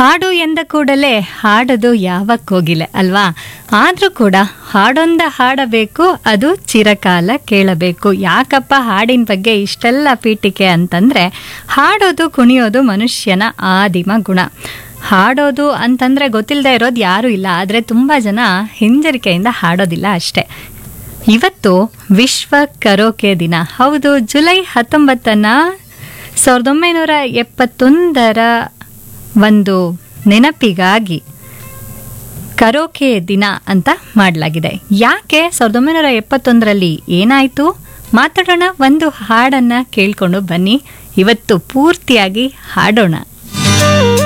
ಹಾಡು ಎಂದ ಕೂಡಲೇ ಹಾಡೋದು ಯಾವ ಕೋಗಿಲೆ ಅಲ್ವಾ ಆದರೂ ಕೂಡ ಹಾಡೊಂದ ಹಾಡಬೇಕು ಅದು ಚಿರಕಾಲ ಕೇಳಬೇಕು ಯಾಕಪ್ಪ ಹಾಡಿನ ಬಗ್ಗೆ ಇಷ್ಟೆಲ್ಲ ಪೀಠಿಕೆ ಅಂತಂದರೆ ಹಾಡೋದು ಕುಣಿಯೋದು ಮನುಷ್ಯನ ಆದಿಮ ಗುಣ ಹಾಡೋದು ಅಂತಂದರೆ ಗೊತ್ತಿಲ್ಲದೆ ಇರೋದು ಯಾರೂ ಇಲ್ಲ ಆದರೆ ತುಂಬ ಜನ ಹಿಂಜರಿಕೆಯಿಂದ ಹಾಡೋದಿಲ್ಲ ಅಷ್ಟೇ ಇವತ್ತು ವಿಶ್ವ ಕರೋಕೆ ದಿನ ಹೌದು ಜುಲೈ ಹತ್ತೊಂಬತ್ತನ ಸಾವಿರದ ಒಂಬೈನೂರ ಎಪ್ಪತ್ತೊಂದರ ಒಂದು ನೆನಪಿಗಾಗಿ ಕರೋಕೆ ದಿನ ಅಂತ ಮಾಡಲಾಗಿದೆ ಯಾಕೆ ಸಾವಿರದ ಒಂಬೈನೂರ ಎಪ್ಪತ್ತೊಂದರಲ್ಲಿ ಏನಾಯಿತು ಮಾತಾಡೋಣ ಒಂದು ಹಾಡನ್ನು ಕೇಳಿಕೊಂಡು ಬನ್ನಿ ಇವತ್ತು ಪೂರ್ತಿಯಾಗಿ ಹಾಡೋಣ